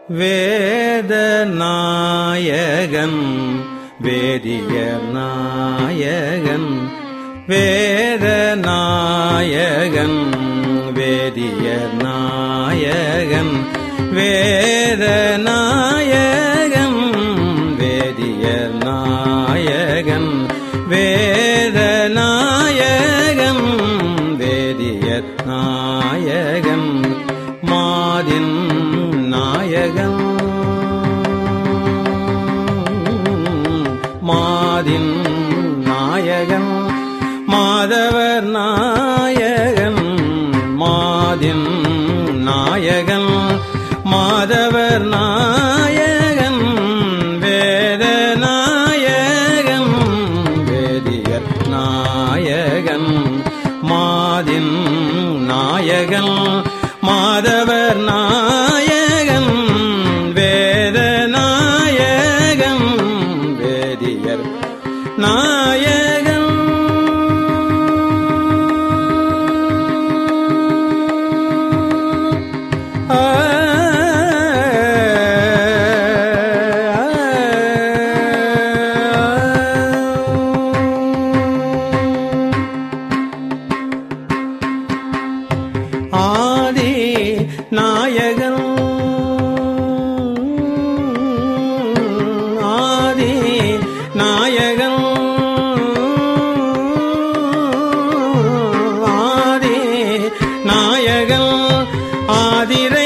வேத நாயகன் வேதிய நாயகன் வேத நாயகன் வேதிய நாயகன் வேத நாயகன் வேதிய நாயகன் வேத நாயகன் வேதிய நாயகன் மாதின் நாயகன் மாதின் நாயகன் மாதவர் நாயகன் மாதின் நாயகன் மாதவர் நாயகன் வேத நாயகன் வேதியர் நாயகன் மாதின் நாயகன் மாதவர் நாயகன் வேத நாயகன் வேதியர் நாயகன் ஆதி நாயகன் ஆதி நாயகன் ஆதி நாயகன் ஆதிரை